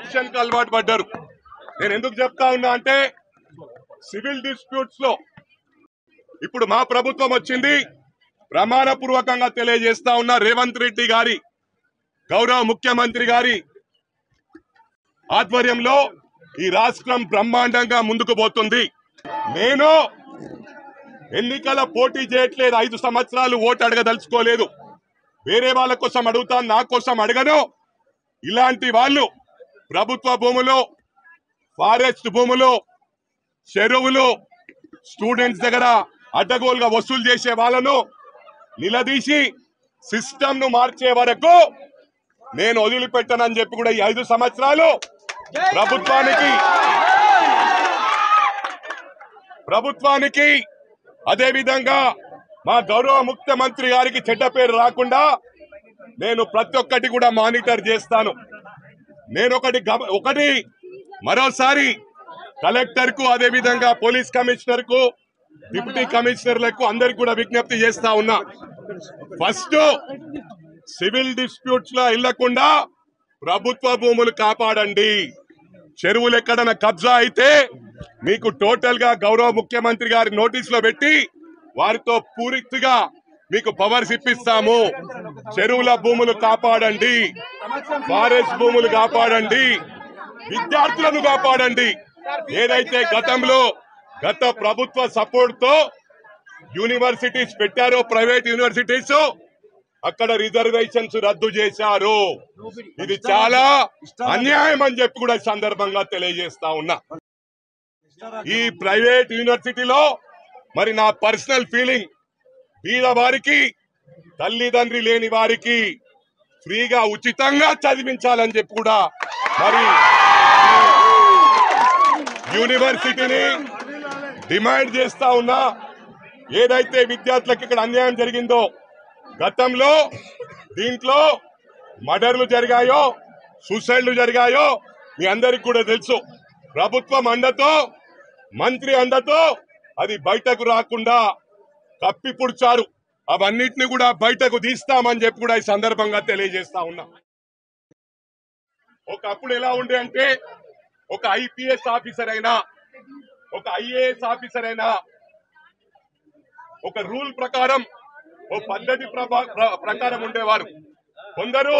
Corruption కు అలవాటు పడ్డారు నేను ఎందుకు చెప్తా ఉన్నా అంటే సివిల్ డిస్ప్యూట్స్ లో ఇప్పుడు మా ప్రభుత్వం వచ్చింది ప్రమాణపూర్వకంగా తెలియజేస్తా ఉన్న రేవంత్ రెడ్డి గారి గౌరవ ముఖ్యమంత్రి గారి ఆధ్వర్యంలో ఈ రాష్ట్రం బ్రహ్మాండంగా ముందుకు పోతుంది నేను ఎన్నికల పోటీ చేయట్లేదు ఐదు సంవత్సరాలు ఓటు అడగదలుచుకోలేదు వేరే వాళ్ళ కోసం అడుగుతాను నా కోసం అడగను ఇలాంటి వాళ్ళు ప్రభుత్వ భూములు ఫారెస్ట్ భూములు చెరువులు స్టూడెంట్స్ దగ్గర అడ్డగోలుగా వసూలు చేసే వాళ్ళను నిలదీసి సిస్టమ్ ను మార్చే వరకు నేను వదిలిపెట్టనని చెప్పి కూడా ఈ ఐదు సంవత్సరాలు ప్రభుత్వానికి ప్రభుత్వానికి అదే విధంగా మా గౌరవ ముఖ్యమంత్రి గారికి చెడ్డ పేరు రాకుండా నేను ప్రతి ఒక్కటి కూడా మానిటర్ చేస్తాను నేను ఒకటి గమ- ఒకటి మరోసారి కలెక్టర్ కు అదే విధంగా పోలీస్ కమిషనర్ కు డిప్యూటీ కమిషనర్లకు అందరికి కూడా విజ్ఞప్తి చేస్తా ఉన్నా ఫస్ట్ సివిల్ డిస్ప్యూట్స్ లో వెళ్లకుండా ప్రభుత్వ భూములు కాపాడండి చెరువులు ఎక్కడైనా కబ్జా అయితే మీకు టోటల్ గా గౌరవ ముఖ్యమంత్రి గారి నోటీస్ లో పెట్టి వారితో పూర్తిగా మీకు పవర్స్ ఇప్పిస్తాము చెరువుల భూములు కాపాడండి ఫారెస్ట్ భూములు కాపాడండి విద్యార్థులను కాపాడండి ఏదైతే గతంలో గత ప్రభుత్వ సపోర్ట్ తో యూనివర్సిటీస్ పెట్టారో ప్రైవేట్ యూనివర్సిటీస్ అక్కడ రిజర్వేషన్స్ రద్దు చేశారు ఇది చాలా అన్యాయం అని చెప్పి కూడా ఈ సందర్భంగా తెలియజేస్తా ఉన్నా ఈ ప్రైవేట్ యూనివర్సిటీలో మరి నా పర్సనల్ ఫీలింగ్ బీద వారికి తల్లిదండ్రి లేని వారికి ఫ్రీగా ఉచితంగా చదివించాలని చెప్పి కూడా మరి యూనివర్సిటీని డిమాండ్ చేస్తా ఉన్నా ఏదైతే విద్యార్థులకు ఇక్కడ అన్యాయం జరిగిందో గతంలో దీంట్లో మర్డర్లు జరిగాయో సూసైడ్లు జరిగాయో మీ అందరికి కూడా తెలుసు ప్రభుత్వం అండతో మంత్రి అండతో అది బయటకు రాకుండా కప్పిపుడ్చారు అవన్నిటిని కూడా బయటకు తీస్తామని చెప్పి కూడా ఈ సందర్భంగా తెలియజేస్తా ఉన్నా ఒకప్పుడు ఎలా ఉండే అంటే ఒక ఐపీఎస్ ఆఫీసర్ అయినా ఒక ఐఏఎస్ ఆఫీసర్ అయినా ఒక రూల్ ప్రకారం ఓ పద్ధతి ప్రభా- ప్ర- ప్రకారం ఉండేవారు కొందరు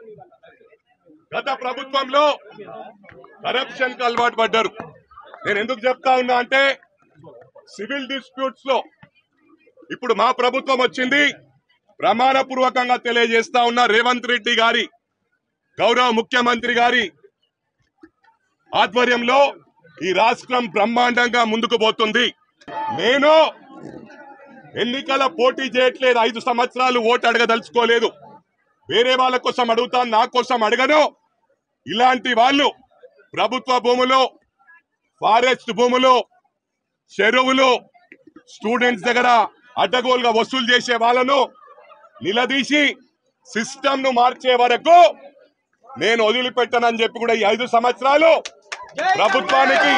గత ప్రభుత్వంలో కరప్షన్ కు అలవాటు పడ్డారు నేను ఎందుకు చెప్తా ఉన్నా అంటే సివిల్ డిస్ప్యూట్స్ లో ఇప్పుడు మా ప్రభుత్వం వచ్చింది ప్రమాణపూర్వకంగా తెలియజేస్తా ఉన్న రేవంత్ రెడ్డి గారి గౌరవ ముఖ్యమంత్రి గారి ఆధ్వర్యంలో ఈ రాష్ట్రం బ్రహ్మాండంగా ముందుకు పోతుంది నేను ఎన్నికల పోటీ చేయట్లేదు ఐదు సంవత్సరాలు ఓటు అడగదలుచుకోలేదు వేరే వాళ్ళ కోసం అడుగుతాను నా కోసం అడగను ఇలాంటి వాళ్ళు ప్రభుత్వ భూములు ఫారెస్ట్ భూములు చెరువులు స్టూడెంట్స్ దగ్గర అడ్డగోలుగా వసూలు చేసే వాళ్ళను నిలదీసి సిస్టమ్ ను మార్చే వరకు నేను వదిలిపెట్టనని చెప్పి కూడా ఈ ఐదు సంవత్సరాలు ప్రభుత్వానికి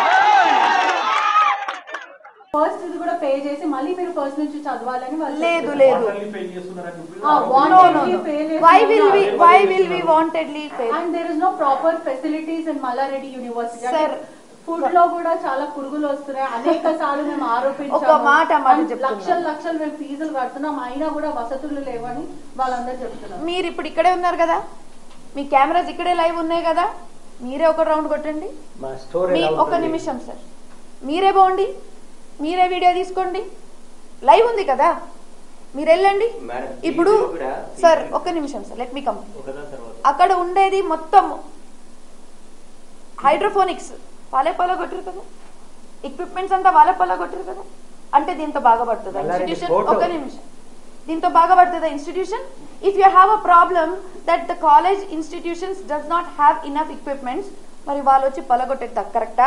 ఫస్ట్ ఇది కూడా పే చేసి మళ్ళీ మీరు ఫస్ట్ నుంచి చదవాలని వాళ్ళు లేదు లేదు ఆ, No, wantedly no, fail no. చేసిన Why will we, వాళ్ళు- why will we wantedly fail? And there is no proper facilities in Mallaready University. Sir. Food లో కూడా చాలా పురుగులు వస్తున్నాయి అనేక సార్లు మేము ఆరోపించాము ఒక మాట మాట And చెప్తున్నాను. లక్షలు లక్షలు మేము ఫీజులు కడుతున్నాం అయినా కూడా వసతులు లేవని వాళ్ళందరూ చెప్తున్నారు మీరు ఇప్పుడు ఇక్కడే ఉన్నారు కదా మీ కెమెరాస్ ఇక్కడే లైవ్ ఉన్నాయి కదా మీరే ఒక రౌండ్ కొట్టండి మా స్టోర్ మీ ఎలా ఒక ఉంటుంది? నిమిషం సార్ మీరే పోండి మీరే వీడియో తీసుకోండి లైవ్ ఉంది కదా మీరు వెళ్ళండి మేడం, ఇప్పుడు వీడియో కూడా సార్ తీయండి. ఒక్క నిమిషం సార్ లెట్ మీ కమ్ ఒకదాని తర్వాత అక్కడ ఉండేది మొత్తం హైడ్రోఫోనిక్స్ వాళ్ళే పొల కొట్టరు కదా ఎక్విప్మెంట్స్ అంతా వాళ్ళే పొల కొట్టరు కదా అంటే దీంతో బాగా పడుతుందా అలాంటి ఇన్స్టిట్యూషన్ photo. ఒక నిమిషం దీంతో బాగా పడుతుందా institution if you have a problem that the college institutions does not have enough equipments మరి వాళ్ళు వచ్చి పొలగొట్టేది కరెక్టా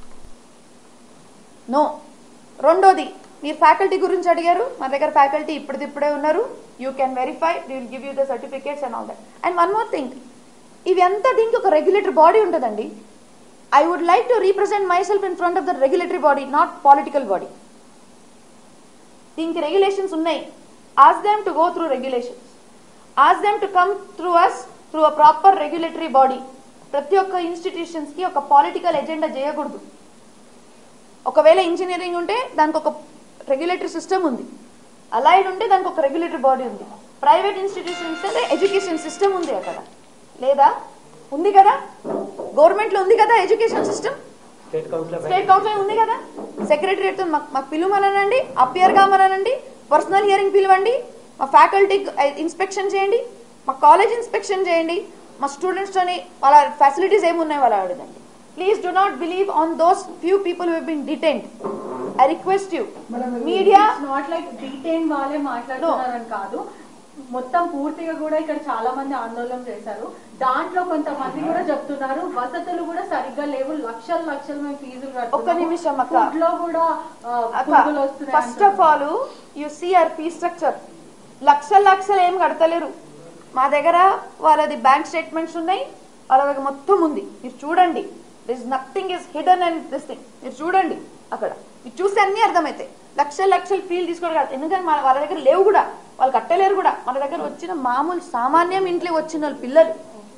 నో రెండోది మీరు ఫ్యాకల్టీ గురించి అడిగారు మా దగ్గర ఫ్యాకల్టీ ఇప్పుడిప్పుడే ఉన్నారు you can verify will give you the certificates and all that and one more thing ఇవి అంతా దీనికి ఒక రెగ్యులేటరీ బాడీ ఉంటుందండి I would like to represent myself in front of the regulatory body not political body దీనికి regulations ఉన్నాయి ask them to go through regulations ask them to come through us through a proper regulatory body ప్రతి ఒక్క institutions కి ఒక political agenda చేయకూడదు ఒకవేళ engineering ఉంటే దానికి ఒక రెగ్యులేటరీ సిస్టమ్ ఉంది అలైడ్ ఉంటే దానికి ఒక రెగ్యులేటరీ బాడీ ఉంది ప్రైవేట్ ఇన్స్టిట్యూషన్స్ అంటే ఎడ్యుకేషన్ సిస్టమ్ ఉంది అక్కడ లేదా ఉంది కదా గవర్నమెంట్ లో ఉంది కదా education system state council state council ఉంది కదా సెక్రటరియట్ మాకు మాకు పిలువమనండి అపియర్ కామనండి పర్సనల్ హియరింగ్ పిలవండి మా ఫ్యాకల్టీ ఇన్స్పెక్షన్ చేయండి మా కాలేజ్ ఇన్స్పెక్షన్ చేయండి మా స్టూడెంట్స్ తోని వాళ్ళ ఫెసిలిటీస్ ఏమున్నాయి వాళ్ళ అడగండి please do not believe on those few people who been detained I request you media not like detain వాళ్ళే మాట్లాడుతున్నారని కాదు మొత్తం పూర్తిగా కూడా ఇక్కడ చాలా మంది ఆందోళన చేశారు దాంట్లో కొంతమంది కూడా చెప్తున్నారు వసతులు కూడా సరిగ్గా లేవు లక్షల లక్షలు మేము ఫీజులు ఒక్క నిమిషం అక్క. Food లో కూడా ఆ, పురుగులు వస్తున్నాయి first of all you see our fee structure లక్షల లక్షలు ఏం కడతలేరు మా దగ్గర వాళ్ళది బ్యాంక్ స్టేట్మెంట్స్ ఉన్నాయి వాళ్ళ దగ్గర మొత్తం ఉంది మీరు చూడండి this nothing is hidden and this thing మీరు చూడండి అక్కడ మీరు చూస్తే అన్ని అర్థమవుతాయి లక్షల లక్షలు ఫీల్ తీసుకోవడం కాదు ఎందుకంటే మన వాళ్ళ దగ్గర లేవు కూడా వాళ్ళు కట్టలేరు కూడా మన దగ్గర వచ్చిన మామూలు సామాన్యం ఇంట్లో వచ్చిన వాళ్ళ పిల్లలు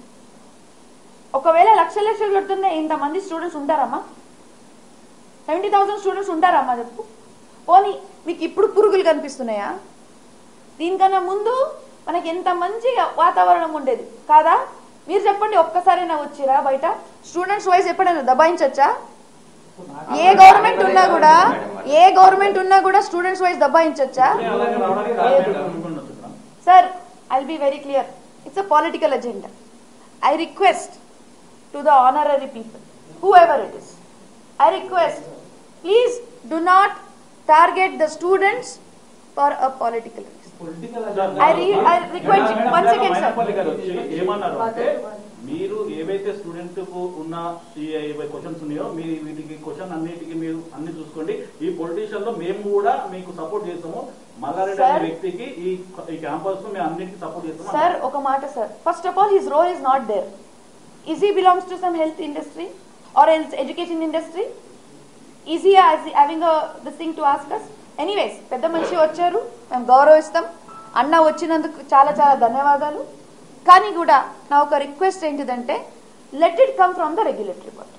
ఒకవేళ లక్ష లక్షలు కడుతున్న ఇంతమంది స్టూడెంట్స్ ఉంటారమ్మా సెవెంటీ థౌసండ్ స్టూడెంట్స్ ఉంటారమ్మా చెప్పు పోనీ మీకు ఇప్పుడు పురుగులు కనిపిస్తున్నాయా దీనికన్నా ముందు మనకి ఎంత మంచి వాతావరణం ఉండేది కాదా మీరు చెప్పండి ఒక్కసారైనా వచ్చిరా బయట స్టూడెంట్స్ వైజ్ ఎప్పుడైనా దబాయించచ్చా ఏ గవర్నమెంట్ ఉన్నా కూడా ఏ గవర్నమెంట్ ఉన్నా కూడా స్టూడెంట్స్ వైజ్ దబాయించచ్చా sir I be very clear it's a political agenda I request to the honorary people whoever it is I request please do not target the students for a political I re- I request you- one second, sir. Mainapalli గారు వచ్చి ఏమన్నారు అంటే మీరు ఏవైతే student కు ఉన్న ఈ questions ఉన్నాయో మీరు వీటికి క్వశ్చన్ అన్నిటికీ మీరు అన్ని చూసుకోండి ఈ పొలిటీషియన్ లో మేము కూడా మీకు సపోర్ట్ చేస్తాము మల్లారెడ్డి అనే Sir. వ్యక్తికి ఈ ఈ క్యాంపస్ లో మేము అన్నిటికీ సపోర్ట్ చేస్తాము సార్ ఒక మాట sir first of all his role is not there is he belongs to some health industry or health education industry is he having this thing to ask us anyways పెద్ద మనిషి వచ్చారు మేము గౌరవిస్తాం అన్న వచ్చినందుకు చాలా చాలా ధన్యవాదాలు కానీ కూడా నా ఒక రిక్వెస్ట్ ఏంటిదంటే let it come from the regulatory body